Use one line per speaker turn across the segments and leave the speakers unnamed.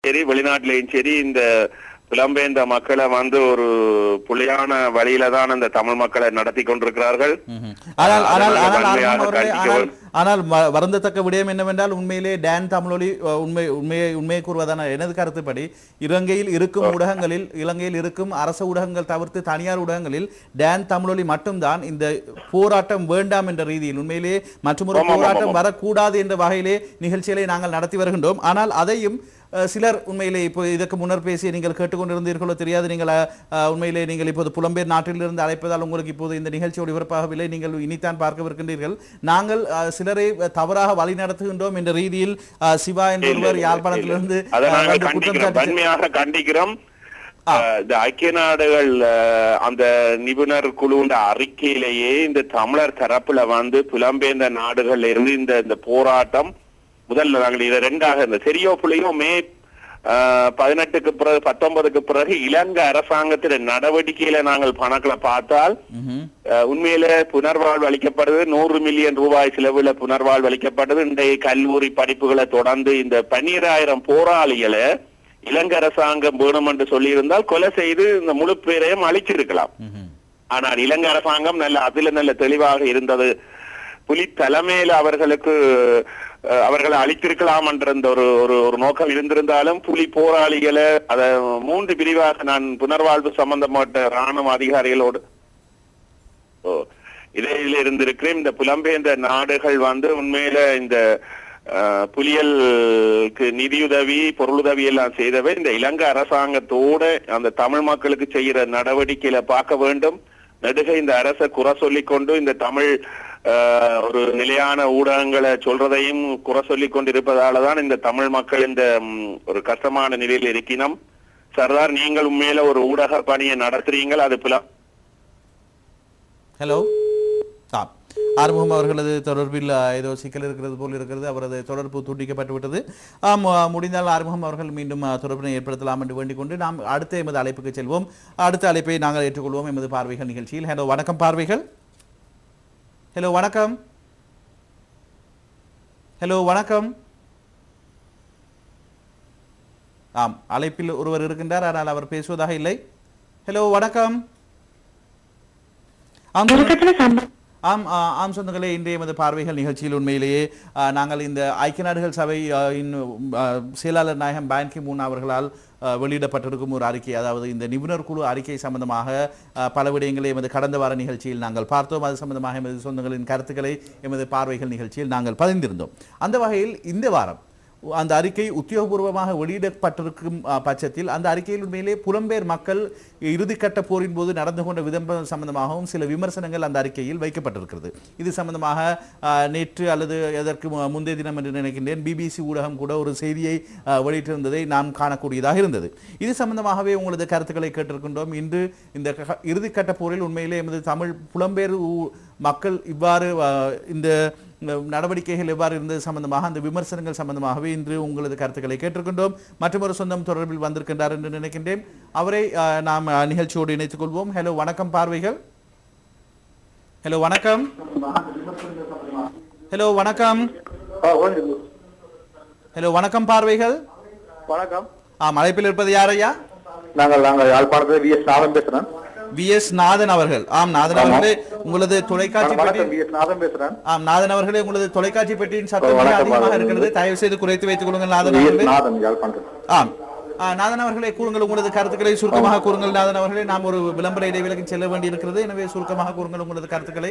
சரி வெளிநாட்டிலையும் சரி இந்த புலம்பெயர்ந்த மக்களை வந்து ஒரு புலியான வழியில தான் இந்த தமிழ் மக்களை நடத்தி கொண்டிருக்கிறார்கள்
ம்ஹும். ஆனால் ஆனால்
அதனால
ஆனால்
வன்மையாக
ஆர்வம் அவர்களே,
கண்டிக்க
ஆனால் ஆனால் ம- வருந்தத்தக்க விடயம் என்னவென்றால் உண்மையிலே டான் தமிழொலி அஹ், உண்மை உண்மையை உண்மையை கூறுவதான எனது கருத்துப்படி இலங்கையில் இருக்கும் ஊடகங்களில் இலங்கையில் இருக்கும் அரசு ஊடகங்கள் தவிர்த்து தனியார் ஊடகங்களில் டான் தமிழொலி மட்டும்தான் இந்த போராட்டம் வேண்டாம் என்ற ரீதியில் உண்மையிலே மற்றொரு
ஆமாம், ஆமாம்,
போராட்டம்
ஆமாம்.
வரக்கூடாது என்ற வகையிலே நிகழ்ச்சிகளை நாங்கள் நடத்தி வருகின்றோம் ஆனால் அதையும் அஹ், சிலர் உண்மையிலே இப்போ இதற்கு முன்னர் பேசி நீங்கள் கேட்டுக்கொண்டிருந்தீர்களோ தெரியாது நீங்கள் அஹ், உண்மையிலே நீங்கள் இப்போது புலம்பெயர் நாட்டிலிருந்து அழைப்பதால் உங்களுக்கு இப்போது இந்த நிகழ்ச்சி ஒளிபரப்பாகவில்லை நீங்கள் இனித்தான் பார்க்கவிருக்கின்றீர்கள் நாங்கள் அஹ், சிலரை தவறாக வழி நடத்துகின்றோம் என்ற ரீதியில் அஹ், சிவா என்ற
இல்ல,
ஒருவர்
இல்ல,
யாழ்ப்பாணத்திலிருந்து
இல்ல. அதை
அஹ்,
நாங்கள்
வந்து குற்றம்
கண்டிக்கிறோம்
சாட்டி
வன்மையாக கண்டிக்கிறோம் அஹ், இந்த ஐக்கிய நாடுகள் அஹ், அந்த நிபுணர் குழுண்ட அறிக்கையிலேயே இந்த தமிழர் தரப்புல வந்து புலம்பெயர்ந்த நாடுகள்ல இருந்து இந்த இந்த போராட்டம் முதல்ல நாங்கள் இதை ரெண்டாக இந்த சரியோ புள்ளியோ மே அஹ், பதினெட்டுக்கு பிறகு பத்தொன்பதுக்கு பிறகு இலங்கை அரசாங்கத்தின் நடவடிக்கையில நாங்கள் பணங்களை பார்த்தால்
ம்ஹும்.
அஹ் உண்மையில புனர்வாழ்வு அளிக்கப்படுது நூறு மில்லியன் ரூபாய் செலவுல புனர்வாழ்வு அளிக்கப்படுது இன்றைய கல்லூரி படிப்புகளை தொடர்ந்து இந்த பன்னிராயிரம் போராளிகளை இலங்கை அரசாங்கம் வேணும் என்று சொல்லியிருந்தால் கொலை செய்து இந்த முழு பேரையும் அழிச்சிருக்கலாம்
ம்ஹும்.
ஆனால் இலங்கை அரசாங்கம் நல்ல அதுல நல்ல தெளிவாக இருந்தது புலி தலைமையில அவர்களுக்கு அஹ், அவர்களை அழித்திருக்கலாம் என்ற இந்த ஒரு ஒரு ஒரு நோக்கம் இருந்திருந்தாலும் புலி போராளிகளை அத மூன்று பிரிவாக நான் புனர்வாழ்வு சம்பந்தப்பட்ட ராணுவ அதிகாரிகளோடு ஓ, இதில் இருந்திருக்கிறேன் இந்த புலம்பெயர்ந்த நாடுகள் வந்து உண்மையில இந்த அஹ், புலிகளுக்கு நிதியுதவி பொருளுதவி எல்லாம் செய்தவை இந்த இலங்கை அரசாங்கத்தோட அந்த தமிழ் மக்களுக்கு செய்யற நடவடிக்கையில பார்க்க வேண்டும் நெடுக இந்த அரசை குறை சொல்லிக் கொண்டு இந்த தமிழ் அஹ், ஒரு நிலையான ஊடகங்களை சொல்றதையும் குறை சொல்லிக் கொண்டிருப்பதால தான் இந்த தமிழ் மக்கள் இந்த ம், ஒரு கஷ்டமான நிலையில் இருக்கினோம் சர்தார் நீங்கள் உண்மையில ஒரு ஊடக பணியை நடத்துறீங்கள் அது புல
ஹலோ ஆ ஆறுமுகம் அவர்களது தொடர்பில் அஹ், ஏதோ சிக்கல் இருக்கிறது போல் இருக்கிறது அவரது தொடர்பு துண்டிக்கப்பட்டு விட்டது ஆம் அஹ், முடிந்தால் ஆறுமுகம் அவர்கள் மீண்டும் அஹ், தொடர்பினை ஏற்படுத்தலாம் என்று வேண்டிக் கொண்டு நாம் அடுத்த எமது அழைப்புக்கு செல்வோம் அடுத்த அழைப்பை நாங்கள் ஏற்றுக்கொள்வோம் எமது பார்வைகள் நிகழ்ச்சியில் ஹலோ வணக்கம் பார்வைகள் ஹலோ வணக்கம் ஹலோ வணக்கம் ஆம் அழைப்பில் ஒருவர் இருக்கின்றார் ஆனால் அவர் பேசுவதாக இல்லை ஹலோ வணக்கம் ஆம்
உலகத்துல சம்பளம்
ஆம் ஆ, ஆம் சொந்தங்களே இன்றைய எமது பார்வைகள் நிகழ்ச்சியில் உண்மையிலேயே ஆ, நாங்கள் இந்த ஐக்கிய நாடுகள் சபை ஆ, இன்னும், ஆ, செயலாளர் நாயகம் பான் கி மூன் அவர்களால் ஆ, வெளியிடப்பட்டிருக்கும் ஒரு அறிக்கை அதாவது இந்த நிபுணர் குழு அறிக்கை சம்பந்தமாக ஆ, பல விடயங்களை எமது கடந்த வார நிகழ்ச்சியில் நாங்கள் பார்த்தோம் அது சம்பந்தமாக எமது சொந்தங்களின் கருத்துக்களை எமது பார்வைகள் நிகழ்ச்சியில் நாங்கள் பதிந்திருந்தோம் அந்த வகையில் இந்த வாரம் அந்த அறிக்கை உத்தியோகபூர்வமாக வெளியிடப்பட்டிருக்கும் அஹ், பட்சத்தில் அந்த அறிக்கையில் உண்மையிலே புலம்பெயர் மக்கள் இறுதிக்கட்ட போரின் போது நடந்து கொண்ட விதம் சம்பந்தமாகவும் சில விமர்சனங்கள் அந்த அறிக்கையில் வைக்கப்பட்டிருக்கிறது இது சம்பந்தமாக அஹ், நேற்று அல்லது எதற்கு மு- முந்தைய தினம் என்று நினைக்கின்றேன் பிபிசி ஊடகம் கூட ஒரு செய்தியை அஹ், வெளியிட்டிருந்ததை நாம் காணக்கூடியதாக இருந்தது இது சம்பந்தமாகவே உங்களது கருத்துக்களை கேட்டிருக்கின்றோம் இன்று இந்த க- இறுதிக்கட்ட போரில் உண்மையிலே எமது தமிழ் புலம்பெயர் ஊ- மக்கள் இவ்வாறு அஹ், இந்த இந்த நடவடிக்கைகள் எவ்வாறு இருந்தது சம்பந்தமாக அந்த விமர்சனங்கள் சம்பந்தமாகவே இன்று உங்களது கருத்துக்களை கேட்டிருக்கின்றோம் மற்றொரு சொந்தம் தொடர்பில் வந்திருக்கின்றார் என்று நினைக்கின்றேன் அவரை அஹ், நாம் அஹ், நிகழ்ச்சியோடு இணைத்துக் கொள்வோம் ஹலோ வணக்கம் பார்வைகள் ஹலோ வணக்கம் ஹலோ வணக்கம் ஹலோ வணக்கம் பார்வைகள்
வணக்கம்
ஆம் அழைப்பில் இருப்பது யாரையா
நாங்கள் நாங்கள் யாழ்ப்பாணத்தில் வி எஸ் நாதன் பேசுறேன்
வி எஸ் நாதன் அவர்கள் ஆம் நாதன் அவர்களே உங்களது தொலைக்காட்சி பெட்டி
வணக்கம் வி எஸ் நாதன் பேசுறேன்
ஆம் நாதன் அவர்களே உங்களது தொலைக்காட்சி பெட்டியின் சத்தம் மிக
வணக்கம்,
அதிகமாக
வணக்கம்.
இருக்கிறது தயவு செய்து குறைத்து வைத்துக் கொள்ளுங்கள் நாதன்
வி எஸ்
அவர்களே
நாதன் யாழ்ப்பாணத்தில்
ஆம் ஆ, நாதன் அவர்களே கூறுங்கள் உங்களது கருத்துக்களை சுருக்கமாக கூறுங்கள் நாதன் அவர்களே நாம் ஒரு விளம்பர இடைவேளைக்கு செல்ல வேண்டியிருக்கிறது எனவே சுருக்கமாக கூறுங்கள் உங்களது கருத்துக்களை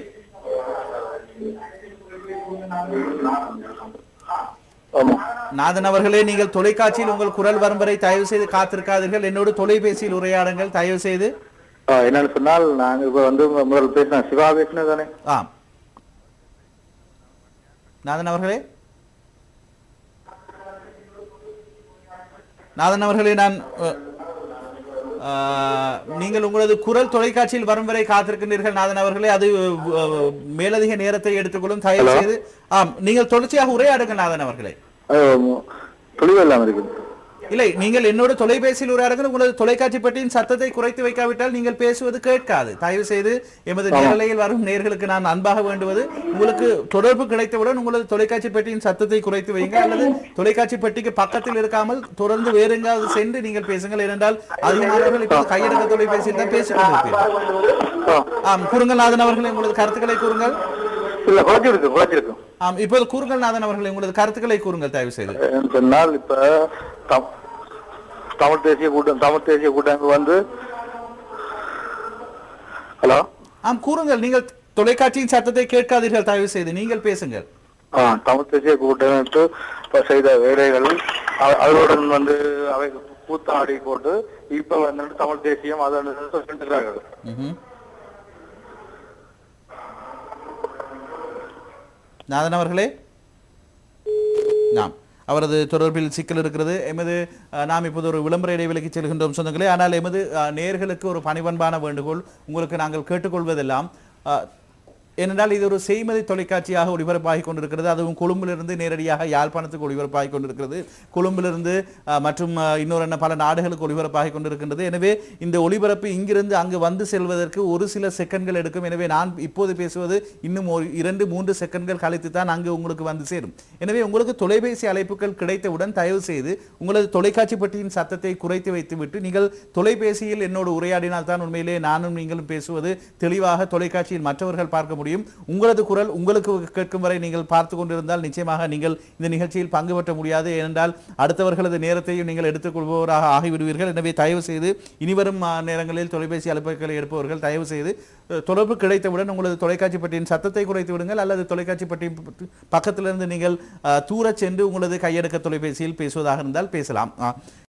ஆமா
நாதன் அவர்களே நீங்கள் தொலைக்காட்சியில் உங்கள் குரல் வரும் வரை தயவு செய்து காத்திருக்காதீர்கள் என்னோடு தொலைபேசியில் உரையாடுங்கள் தயவு செய்து
ஆ, என்னன்னு சொன்னால் நாங்க இப்ப வந்து முதல் பேசினேன் சிவா பேசினது தானே
ஆம் நாதன் அவர்களே நாதன் அவர்களே நான் அஹ், அஹ், நீங்கள் உங்களது குரல் தொலைக்காட்சியில் வரும் வரை காத்திருக்கின்றீர்கள் நாதன் அவர்களே அது அஹ், மேலதிக நேரத்தை எடுத்துக்கொள்ளும் தயவு
Hello?
செய்து ஆம் நீங்கள் தொடர்ச்சியாக உரையாடுங்கள் நாதன் அவர்களே
அது தெளிவு இல்லாம இருக்குது
இல்லை நீங்கள் என்னோட தொலைபேசியில் உரையாடுங்கள் உங்களது தொலைக்காட்சி பெட்டியின் சத்தத்தை குறைத்து வைக்காவிட்டால் நீங்கள் பேசுவது கேட்காது தயவு செய்து எமது நேரலையில் வரும் நேர்களுக்கு நான் அன்பாக வேண்டுவது உங்களுக்கு தொடர்பு கிடைத்தவுடன் உங்களது தொலைக்காட்சி பெட்டியின் சத்தத்தை குறைத்து வையுங்கள் அல்லது தொலைக்காட்சி பெட்டிக்கு பக்கத்தில் இருக்காமல் தொடர்ந்து வேற எங்காவது சென்று நீங்கள் பேசுங்கள் ஏனென்றால் அதிகமானவர்கள் இப்போது கையடக்க தொலைபேசியில் தான் பேசிக் கொண்டிருப்பீர்கள்
ஆ.
ஆம் குறுங்கல்நாதன் அவர்களே உங்களது கருத்துக்களை கூறுங்கள்
இல்ல குறைச்சிருக்கு குறைச்சிருக்கு
ஆம் இப்போது குறுங்கல்நாதன் அவர்களே உங்களது கருத்துக்களை கூறுங்கள் தயவு செய்து
ஏன்னு சொன்னால் இப்ப தம்- தமிழ் தேசிய கூட்டம் தமிழ் தேசிய கூட்டமைப்பு வந்து ஹலோ
ஆம் கூறுங்கள் நீங்கள் தொலைக்காட்சியின் சத்தத்தை கேட்காதீர்கள் தயவு செய்து நீங்கள் பேசுங்கள்
ஆ தமிழ் தேசிய கூட்டமைப்பு இப்ப செய்த வேலைகள் அ- அவர்களுடன் வந்து அவை கூத்தாடி போட்டு இப்ப வந்து தமிழ் தேசியம் அதை சொல்லிட்டுருக்காங்க
ம்ஹும். நாதன் அவர்களே நாம் அவரது தொடர்பில் சிக்கல் இருக்கிறது எமது அஹ், நாம் இப்போது ஒரு விளம்பர இடைவெளிக்கு செல்கின்றோம் சொந்தங்களே ஆனால் எமது அஹ், நேயர்களுக்கு ஒரு பணிவன்பான வேண்டுகோள் உங்களுக்கு நாங்கள் கேட்டுக்கொள்வதெல்லாம் அஹ், ஏனென்றால் இது ஒரு செய்மதி தொலைக்காட்சியாக ஒளிபரப்பாகி கொண்டிருக்கிறது அதுவும் கொழும்பிலிருந்து நேரடியாக யாழ்ப்பாணத்துக்கு ஒளிபரப்பாகி கொண்டிருக்கிறது கொழும்பிலிருந்து அஹ், மற்றும் அஹ், இன்னொரு என்ன பல நாடுகளுக்கு ஒளிபரப்பாகி கொண்டிருக்கின்றது எனவே இந்த ஒளிபரப்பு இங்கிருந்து அங்கு வந்து செல்வதற்கு ஒரு சில செகண்ட்கள் எடுக்கும் எனவே நான் இப்போது பேசுவது இன்னும் ஒரு இரண்டு மூன்று செகண்ட்கள் கழித்து தான் அங்கு உங்களுக்கு வந்து சேரும் எனவே உங்களுக்கு தொலைபேசி அழைப்புகள் கிடைத்தவுடன் தயவு செய்து உங்களது தொலைக்காட்சி பெட்டியின் சத்தத்தை குறைத்து வைத்துவிட்டு நீங்கள் தொலைபேசியில் என்னோடு உரையாடினால் தான் உண்மையிலே நானும் நீங்களும் பேசுவது தெளிவாக தொலைக்காட்சியில் மற்றவர்கள் பார்க்க முடியும் உங்களது குரல் உங்களுக்கு கேட்கும் வரை நீங்கள் பார்த்து கொண்டிருந்தால் நிச்சயமாக நீங்கள் இந்த நிகழ்ச்சியில் பங்கு பெற்ற முடியாது ஏனென்றால் அடுத்தவர்களது நேரத்தையும் நீங்கள் எடுத்துக்கொள்பவராக ஆகிவிடுவீர்கள் எனவே தயவு செய்து இனிவரும் ஆ, நேரங்களில் தொலைபேசி அழைப்புகளை எடுப்பவர்கள் தயவு செய்து அஹ், தொடர்பு கிடைத்தவுடன் உங்களது தொலைக்காட்சி பெட்டியின் சத்தத்தை குறைத்து விடுங்கள் அல்லது தொலைக்காட்சி பெட்டி பக்கத்திலிருந்து நீங்கள் அஹ், தூரச் சென்று உங்களது கையடக்க தொலைபேசியில் பேசுவதாக இருந்தால் பேசலாம் ஆ.